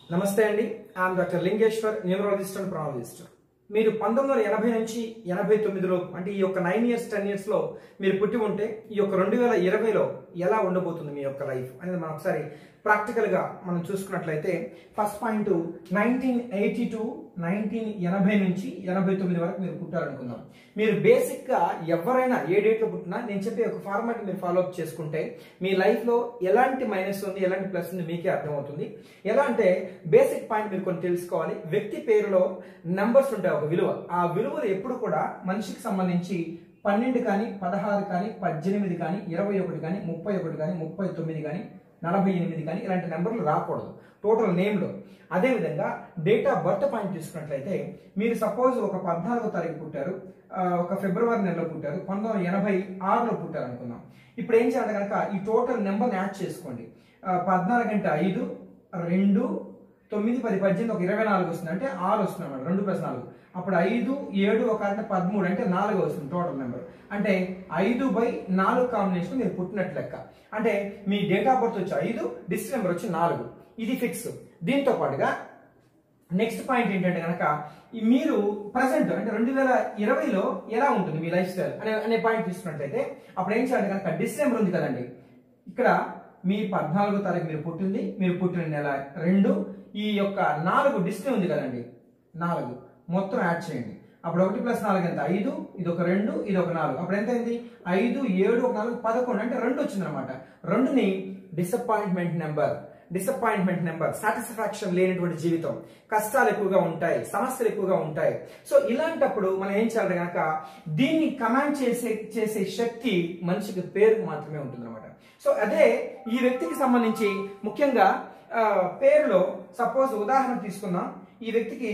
నమస్తే అండి I'm doctor Lingeshwar numerologist and ప్రాలజిస్ట్ మీరు పంతొమ్మిది వందల ఎనభై నుంచి ఎనభై తొమ్మిదిలో అంటే ఈ యొక్క నైన్ ఇయర్స్ టెన్ ఇయర్స్ లో మీరు పుట్టి ఉంటే ఈ యొక్క రెండు వేల ఇరవైలో ఎలా ఉండబోతుంది మీ యొక్క లైఫ్ అనేది మనం ఒకసారి ప్రాక్టికల్ గా మనం చూసుకున్నట్లయితే first point nineteen eighty two nineteen ఎనభై నుంచి ఎనభై తొమ్మిది వరకు మీరు పుట్టారనుకుందాం మీరు బేసిక్ గా ఎవరైనా ఏ డేట్ లో పుట్టినా నేను చెప్పే ఒక ఫార్మాట్ మీరు ఫాలో అప్ చేసుకుంటే మీ లైఫ్ లో ఎలాంటి మైనస్ ఉంది ఎలాంటి ప్లస్ ఉంది మీకే అర్థమవుతుంది ఎలా అంటే బేసిక్ పాయింట్ మీరు కొన్ని తెలుసుకోవాలి వ్యక్తి పేరులో నంబర్స్ ఉంటాయి ఒక విలువ ఆ విలువలు ఎప్పుడు కూడా మనిషికి సంబంధించి పన్నెండు కానీ పదహారు కానీ పద్దెనిమిది కానీ ఇరవై ఒకటి కానీ ముప్పై ఒకటి కానీ ముప్పై తొమ్మిది కానీ నలభై ఎనిమిది కానీ ఇలాంటి నెంబర్లు రాకూడదు టోటల్ నేమ్లో అదేవిధంగా డేట్ ఆఫ్ బర్త్ పాయింట్ తీసుకున్నట్లయితే మీరు సపోజ్ ఒక పద్నాలుగో తారీఖు పుట్టారు ఆ, ఒక ఫిబ్రవరి నెలలో పుట్టారు పంతొమ్మిది వందల ఎనభై ఆరులో పుట్టారు అనుకుందాం ఇప్పుడు ఏం చేయాలి కనుక ఈ టోటల్ నెంబర్ని యాడ్ చేసుకోండి ఆ, పద్నాలుగు అంటే ఐదు రెండు తొమ్మిది పది పద్దెనిమిది ఒక ఇరవై నాలుగు వస్తుంది అంటే ఆరు వస్తుంది అన్నమాట రెండు ప్లస్ నాలుగు అప్పుడు ఐదు ఏడు ఒక అంటే పదమూడు అంటే నాలుగు వస్తుంది టోటల్ నెంబర్ అంటే ఐదు బై నాలుగు కాంబినేషన్ మీరు పుట్టినట్టు లెక్క అంటే మీ డేట్ ఆఫ్ బర్త్ వచ్చి ఐదు డిస్ట్రిక్ట్ నెంబర్ వచ్చి నాలుగు ఇది ఫిక్స్ దీంతో పాటుగా నెక్స్ట్ పాయింట్ ఏంటంటే కనుక మీరు ప్రజెంట్ అంటే రెండు వేల ఇరవైలో ఎలా ఉంటుంది మీ లైఫ్ స్టైల్ అనే అనే పాయింట్ తీసుకున్నట్లయితే అప్పుడు ఏం చేయాలి కనుక డిసెంబర్ ఉంది కదండి ఇక్కడ మీ పద్నాలుగో తారీఖు మీరు పుట్టింది మీరు పుట్టిన నెల రెండు ఈ యొక్క నాలుగు డిస్ప్లే ఉంది కదండి నాలుగు మొత్తం యాడ్ చేయండి అప్పుడు ఒకటి ప్లస్ నాలుగు ఎంత ఐదు ఇది ఒక రెండు ఇది ఒక నాలుగు అప్పుడు ఎంత అయింది ఐదు ఏడు ఒక నాలుగు పదకొండు అంటే రెండు వచ్చింది అనమాట రెండుని disappointment number disappointment number satisfaction లేనటువంటి జీవితం కష్టాలు ఎక్కువగా ఉంటాయి సమస్యలు ఎక్కువగా ఉంటాయి సో ఇలాంటప్పుడు మనం ఏం చేయాలి కనుక దీన్ని కమాండ్ చేసే చేసే శక్తి మనిషికి పేరుకు మాత్రమే ఉంటుంది అనమాట సో అదే ఈ వ్యక్తికి సంబంధించి ముఖ్యంగా ఆ, పేరులో సపోజ్ ఉదాహరణ తీసుకుందాం ఈ వ్యక్తికి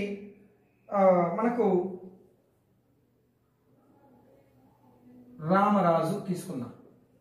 ఆ, మనకు రామరాజు తీసుకుందాం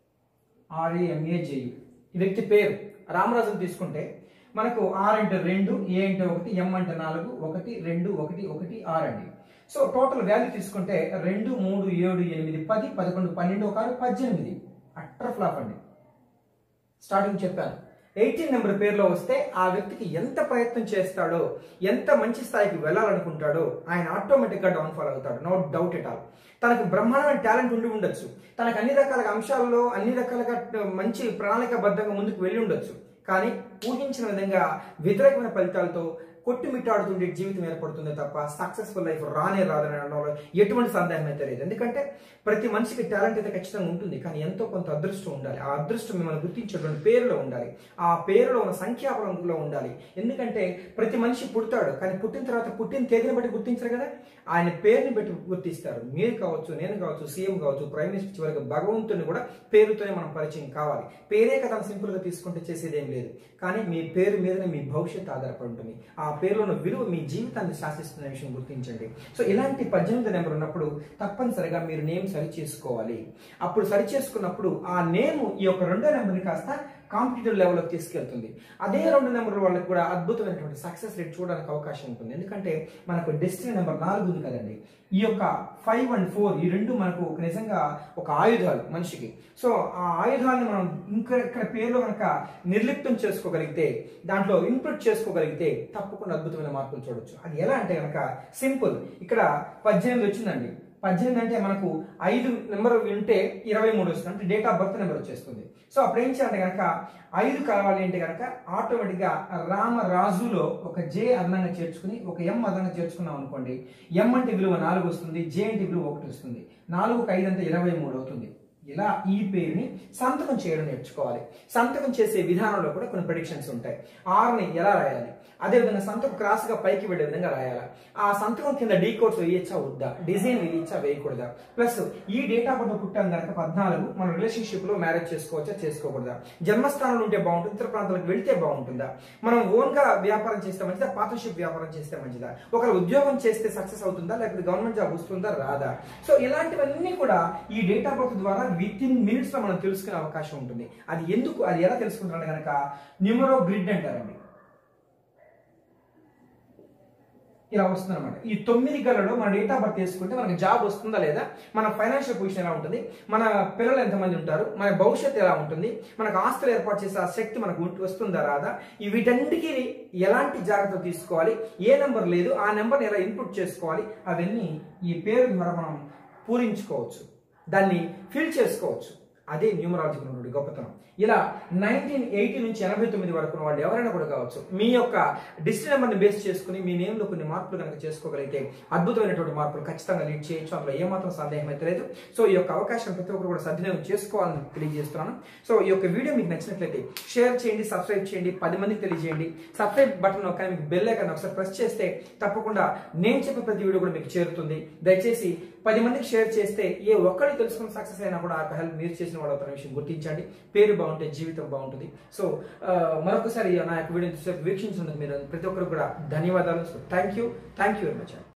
ఆర్ఏఎంఏజేయు ఈ వ్యక్తి పేరు రామరాజుని తీసుకుంటే మనకు ఆర్ అంటే రెండు ఏ అంటే ఒకటి ఎం అంటే నాలుగు ఒకటి రెండు ఒకటి ఒకటి ఆర్ అండి సో టోటల్ వాల్యూ తీసుకుంటే రెండు మూడు ఏడు ఎనిమిది పది పదకొండు పన్నెండు ఒక ఆరు పద్దెనిమిది అట్టర్ ఫ్లాప్ అండి స్టార్టింగ్ చెప్పాను ఎయిటీన్ నెంబర్ పేరులో వస్తే ఆ వ్యక్తికి ఎంత ప్రయత్నం చేస్తాడో ఎంత మంచి స్థాయికి వెళ్ళాలనుకుంటాడో ఆయన ఆటోమేటిక్ గా డౌన్ ఫాల్ అవుతాడు నో డౌట్ ఎట్ ఆల్ తనకు బ్రహ్మాండమైన టాలెంట్ ఉండి ఉండొచ్చు తనకు అన్ని రకాల అంశాలలో అన్ని రకాలుగా మంచి ప్రణాళికాబద్ధంగా ముందుకు వెళ్ళి ఉండొచ్చు కానీ ఊహించిన విధంగా వ్యతిరేకమైన ఫలితాలతో కొట్టుమిట్టాడుతుండే జీవితం ఏర్పడుతుంది తప్ప సక్సెస్ఫుల్ లైఫ్ రానే రాదని అనడంలో ఎటువంటి సందేహం అయితే లేదు ఎందుకంటే ప్రతి మనిషికి టాలెంట్ అయితే ఖచ్చితంగా ఉంటుంది కానీ ఎంతో కొంత అదృష్టం ఉండాలి ఆ అదృష్టం మిమ్మల్ని గుర్తించేటువంటి పేరులో ఉండాలి ఆ పేరులో ఉన్న సంఖ్యాబలంలో ఉండాలి ఎందుకంటే ప్రతి మనిషి పుడతాడు కానీ పుట్టిన తర్వాత పుట్టిన తేదీని బట్టి గుర్తించరు కదా ఆయన పేరుని బట్టి గుర్తిస్తారు మీరు కావచ్చు నేను కావచ్చు సీఎం కావచ్చు ప్రైమ్ మినిస్టర్ చివరికి భగవంతుని కూడా పేరుతోనే మనం పరిచయం కావాలి పేరే కదా సింపుల్ గా తీసుకుంటే చేసేది ఏం లేదు కానీ మీ పేరు మీదనే మీ భవిష్యత్తు ఆధారపడి ఉంటుంది ఆ పేరులో ఉన్న విలువ మీ జీవితాన్ని శాసిస్తున్న విషయం గుర్తించండి సో ఇలాంటి పద్దెనిమిది నెంబర్ ఉన్నప్పుడు తప్పనిసరిగా మీరు నేమ్ సరి చేసుకోవాలి అప్పుడు సరి చేసుకున్నప్పుడు ఆ నేమ్ ఈ యొక్క రెండో నెంబర్ని కాస్త కాంపిటేటివ్ లెవెల్లోకి తీసుకెళ్తుంది అదే రెండు నెంబర్ వాళ్ళకి కూడా అద్భుతమైనటువంటి సక్సెస్ రేట్ చూడడానికి అవకాశం ఉంటుంది ఎందుకంటే మనకు డెస్టినీ నెంబర్ నాలుగు ఉంది కదండి ఈ యొక్క ఫైవ్ అండ్ ఫోర్ ఈ రెండు మనకు ఒక నిజంగా ఒక ఆయుధాలు మనిషికి సో ఆ ఆయుధాలను మనం ఇంకా ఇక్కడ పేరులో కనుక నిర్లిప్తం చేసుకోగలిగితే దాంట్లో ఇన్పుట్ చేసుకోగలిగితే తప్పకుండా అద్భుతమైన మార్పులు చూడొచ్చు అది ఎలా అంటే కనుక సింపుల్ ఇక్కడ పద్దెనిమిది వచ్చిందండి పద్దెనిమిది అంటే మనకు ఐదు నెంబర్ వింటే ఇరవై మూడు వస్తుంది అంటే డేట్ ఆఫ్ బర్త్ నెంబర్ వచ్చేస్తుంది సో అప్పుడు ఏం చేయాలంటే కనుక ఐదు కావాలి అంటే కనుక ఆటోమేటిక్గా రామరాజులో ఒక జే అదనంగా చేర్చుకుని ఒక ఎం అదనంగా చేర్చుకున్నాం అనుకోండి ఎం అంటే విలువ నాలుగు వస్తుంది జే అంటే విలువ ఒకటి వస్తుంది నాలుగుకి ఐదు అంటే ఇరవై మూడు అవుతుంది ఇలా ఈ పేరుని సంతకం చేయడం నేర్చుకోవాలి సంతకం చేసే విధానంలో కూడా కొన్ని ప్రిడిక్షన్స్ ఉంటాయి ఆర్ని ఎలా రాయాలి అదేవిధంగా సంతకం క్రాస్ గా పైకి వెళ్ళే విధంగా రాయాలి ఆ సంతకం కింద డీ కోడ్స్ వేయచ్చా వద్దా డిజైన్ వేయచ్చా వేయకూడదా ప్లస్ ఈ డేటా బర్త్ పుట్టాం కనుక పద్నాలుగు మన రిలేషన్షిప్ లో మ్యారేజ్ చేసుకోవచ్చా చేసుకోకూడదా జన్మస్థానంలో ఉంటే బాగుంటుంది ఇతర ప్రాంతాలకు వెళ్తే బాగుంటుందా మనం ఓన్ గా వ్యాపారం చేస్తే మంచిదా పార్ట్నర్షిప్ వ్యాపారం చేస్తే మంచిదా ఒకరు ఉద్యోగం చేస్తే సక్సెస్ అవుతుందా లేకపోతే గవర్నమెంట్ జాబ్ వస్తుందా రాదా సో ఇలాంటివన్నీ కూడా ఈ డేటా బర్త్ ద్వారా విత్ ఇన్ మినిట్స్ లో మనం తెలుసుకునే అవకాశం ఉంటుంది అది ఎందుకు అది ఎలా తెలుసుకుంటారంటే కనుక న్యూమరో గ్రిడ్ అంటారండి ఇలా వస్తుంది అనమాట ఈ తొమ్మిది గలలో మన డేట్ ఆఫ్ బర్త్ వేసుకుంటే మనకి జాబ్ వస్తుందా లేదా మన ఫైనాన్షియల్ పొజిషన్ ఎలా ఉంటుంది మన పిల్లలు ఎంతమంది ఉంటారు మన భవిష్యత్తు ఎలా ఉంటుంది మనకు ఆస్తులు ఏర్పాటు చేసే ఆ శక్తి మనకు ఉంట- వస్తుందా రాదా ఈ వీటన్నిటికీ ఎలాంటి జాగ్రత్తలు తీసుకోవాలి ఏ నెంబర్ లేదు ఆ నెంబర్ని ఎలా ఇన్పుట్ చేసుకోవాలి అవన్నీ ఈ పేరు ద్వారా మనం పూరించుకోవచ్చు దాన్ని ఫిల్ చేసుకోవచ్చు అదే న్యూమరాలజీ నుండి గొప్పతనం ఇలా నైన్టీన్ ఎయిటీ నుంచి ఎనభై తొమ్మిది వరకు ఉన్న వాళ్ళు ఎవరైనా కూడా కావచ్చు మీ యొక్క డిస్ట్రిక్ట్ నెంబర్ని బేస్ చేసుకుని మీ నేమ్లో కొన్ని మార్పులు కనుక చేసుకోగలిగితే అద్భుతమైనటువంటి మార్పులు ఖచ్చితంగా లీడ్ చేయొచ్చు అందులో ఏమాత్రం సందేహం అయితే లేదు సో ఈ యొక్క అవకాశం ప్రతి ఒక్కరు కూడా సద్వినియోగం చేసుకోవాలని తెలియజేస్తున్నాను సో ఈ యొక్క వీడియో మీకు నచ్చినట్లయితే షేర్ చేయండి సబ్స్క్రైబ్ చేయండి పది మందికి తెలియజేయండి సబ్స్క్రైబ్ బటన్ నొక్కని మీకు బెల్ ఐకాన్ ఒకసారి ప్రెస్ చేస్తే తప్పకుండా నేను చెప్పే ప్రతి వీడియో కూడా మీకు చేరుతుంది దయచేసి పది మందికి షేర్ చేస్తే ఏ ఒక్కరు తెలుసుకుని సక్సెస్ అయినా కూడా ఆ హెల్ప్ మీరు చేసిన వాళ్ళ విషయం గుర్తించండి పేరు బాగుంటే జీవితం బాగుంటుంది సో ఆ, మరొకసారి నా యొక్క వీడియో వీక్షించినందుకు మీరు ప్రతి ఒక్కరు కూడా ధన్యవాదాలు thank you thank you very much